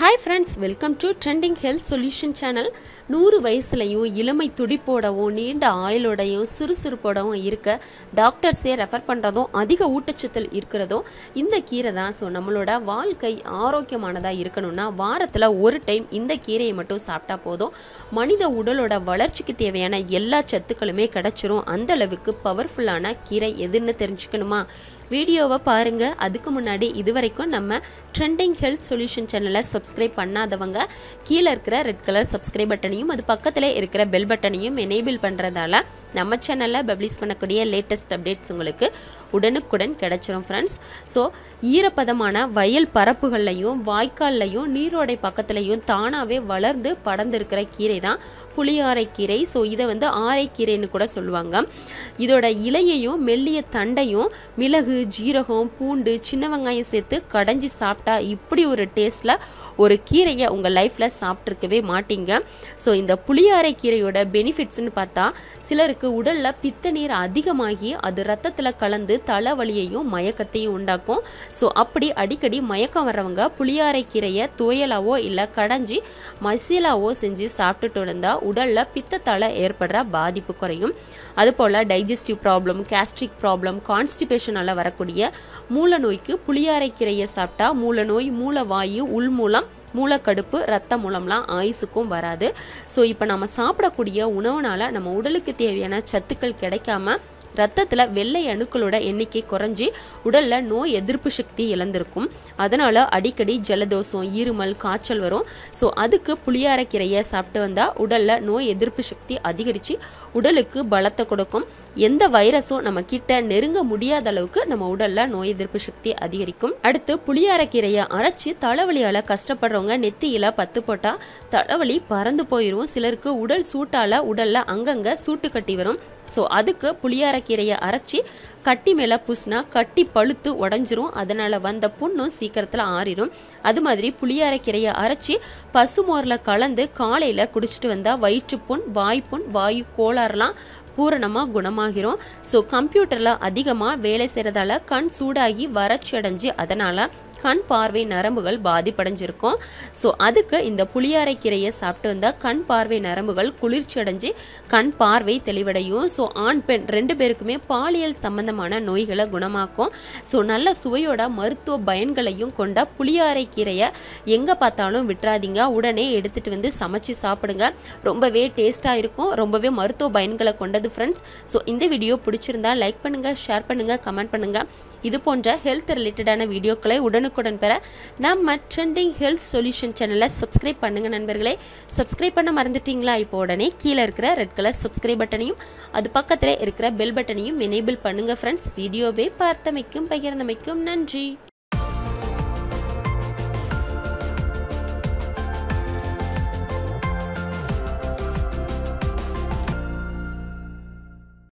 hi friends welcome to trending health solution channel நூறு வயசுலையும் இளமை துடிப்போடவும் நீண்ட ஆயுளோடையும் சுறுசுறுப்போடவும் இருக்க டாக்டர்ஸே ரெஃபர் பண்ணுறதும் அதிக ஊட்டச்சத்தில் இருக்கிறதும் இந்த கீரை தான் ஸோ நம்மளோட வாழ்க்கை ஆரோக்கியமானதாக இருக்கணும்னா வாரத்தில் ஒரு டைம் இந்த கீரையை மட்டும் சாப்பிட்டா போதும் மனித உடலோட வளர்ச்சிக்கு தேவையான எல்லா சத்துக்களுமே கிடச்சிரும் அந்த அளவுக்கு பவர்ஃபுல்லான கீரை எதுன்னு தெரிஞ்சுக்கணுமா வீடியோவை பாருங்கள் அதுக்கு முன்னாடி இது வரைக்கும் நம்ம ட்ரெண்டிங் ஹெல்த் சொல்யூஷன் சேனலை சப்ஸ்கிரைப் பண்ணாதவங்க கீழே இருக்கிற ரெட் கலர் சப்ஸ்கிரைப் பட்டனையும் அது பக்கத்தில் இருக்கிற பெல் பட்டனையும் எனேபிள் பண்ணுறதால நம்ம சேனலில் பப்ளிஷ் பண்ணக்கூடிய லேட்டஸ்ட் அப்டேட்ஸ் உங்களுக்கு உடனுக்குடன் கிடைச்சிரும் ஃப்ரெண்ட்ஸ் ஸோ ஈரப்பதமான வயல் பரப்புகள்லையும் வாய்க்கால்லையும் நீரோடை பக்கத்துலையும் தானாகவே வளர்ந்து படர்ந்திருக்கிற கீரை தான் புளியாரை கீரை ஸோ இதை வந்து ஆரைக்கீரைன்னு கூட சொல்லுவாங்க இதோட இலையையும் மெல்லிய தண்டையும் மிளகு ஜீரகம் பூண்டு சின்ன வெங்காயம் சேர்த்து கடைஞ்சி சாப்பிட்டா இப்படி ஒரு டேஸ்ட்டில் ஒரு கீரையை உங்கள் லைஃப்பில் சாப்பிட்ருக்கவே மாட்டீங்க ஸோ இந்த புளியாரை கீரையோட பெனிஃபிட்ஸ்னு பார்த்தா சிலருக்கு உடலில் பித்த நீர் அதிகமாகி அது ரத்தத்தில் கலந்து தலைவலியையும் மயக்கத்தையும் உண்டாக்கும் ஸோ அப்படி அடிக்கடி மயக்கம் வர்றவங்க புளியாரை கீரையை துவையலாவோ இல்லை கடைஞ்சி மசாலாவோ செஞ்சு சாப்பிட்டுட்டு இருந்தால் உடலில் பித்தத்தால் ஏற்படுற பாதிப்பு குறையும் அதுபோல் டைஜஸ்டிவ் ப்ராப்ளம் கேஸ்ட்ரிக் ப்ராப்ளம் கான்ஸ்டிபேஷனால் வரக்கூடிய மூல நோய்க்கு புளியாரை கீரையை சாப்பிட்டா மூல நோய் மூலவாயு உள் மூலம் மூலக்கடுப்பு ரத்த மூலம்லாம் ஆயுசுக்கும் வராது ஸோ இப்போ நம்ம சாப்பிடக்கூடிய உணவுனால நம்ம உடலுக்கு தேவையான சத்துக்கள் கிடைக்காம ரத்தத்தில் வெள்ளை அணுக்களோட எண்ணிக்கை குறைஞ்சி உடலில் நோய் எதிர்ப்பு சக்தி இழந்திருக்கும் அதனால் அடிக்கடி ஜலதோஷம் இருமல் காய்ச்சல் வரும் ஸோ அதுக்கு புளியாரக்கீரையை சாப்பிட்டு வந்தால் உடலில் நோய் எதிர்ப்பு சக்தி அதிகரித்து உடலுக்கு பலத்தை கொடுக்கும் எந்த வைரஸும் நம்ம கிட்ட நெருங்க முடியாத அளவுக்கு நம்ம உடலில் நோய் எதிர்ப்பு சக்தி அதிகரிக்கும் அடுத்து புளியாரக்கீரையை அரைச்சி தலைவலியால் கஷ்டப்படுறவங்க நெத்தியில் பத்து போட்டால் தலைவலி பறந்து போயிடும் சிலருக்கு உடல் சூட்டால் உடலில் அங்கங்கே சூட்டு கட்டி வரும் ஸோ அதுக்கு புளியாரக்கீரையை அரைச்சி கட்டி மேலே பூசினா கட்டி பழுத்து உடஞ்சிரும் அதனால் வந்த புண்ணும் சீக்கிரத்தில் ஆறிடும் அது மாதிரி புளியாரக்கீரையை அரைச்சி பசுமோரில் கலந்து காலையில் குடிச்சிட்டு வந்தால் வயிற்றுப்புண் வாய்ப்புண் வாயு கோளாறுலாம் பூரணமாக குணமாகிரும் ஸோ கம்ப்யூட்டரில் அதிகமாக வேலை செய்கிறதால கண் சூடாகி வறட்சி அடைஞ்சு அதனால் கண் பார்வை நரம்புகள் பாதிப்படைஞ்சிருக்கும் ஸோ அதுக்கு இந்த புளியாரை கீரையை சாப்பிட்டு வந்தால் கண் பார்வை நரம்புகள் குளிர்ச்சி அடைஞ்சு கண் பார்வை தெளிவடையும் ஸோ ஆண் பெண் ரெண்டு பேருக்குமே பாலியல் சம்பந்தமான நோய்களை குணமாக்கும் ஸோ நல்ல சுவையோட மருத்துவ பயன்களையும் கொண்ட புளியாரை கீரையை எங்கே பார்த்தாலும் விட்டுறாதீங்க உடனே எடுத்துகிட்டு வந்து சமைச்சு சாப்பிடுங்க ரொம்பவே டேஸ்ட்டாக இருக்கும் ரொம்பவே மருத்துவ பயன்களை கொண்டது ஃப்ரெண்ட்ஸ் ஸோ இந்த வீடியோ பிடிச்சிருந்தா லைக் பண்ணுங்கள் ஷேர் பண்ணுங்கள் கமெண்ட் பண்ணுங்கள் இது போன்ற ஹெல்த் ரிலேட்டடான வீடியோக்களை உடனுக்குடன் பெற நம்ம ட்ரெண்டிங் ஹெல்த் சொல்யூஷன் சேனலை சப்ஸ்கிரைப் பண்ணுங்கள் நண்பர்களே சப்ஸ்கிரைப் பண்ண மறந்துட்டீங்களா இப்போ உடனே கீழே இருக்கிற ரெட் கலர் சப்ஸ்கிரைப் பட்டனையும் அது பக்கத்தில் இருக்கிற பெல் பட்டனையும் எனேபிள் பண்ணுங்கள் ஃப்ரெண்ட்ஸ் வீடியோவை பார்த்தமைக்கும் பகிர்ந்தமைக்கும் நன்றி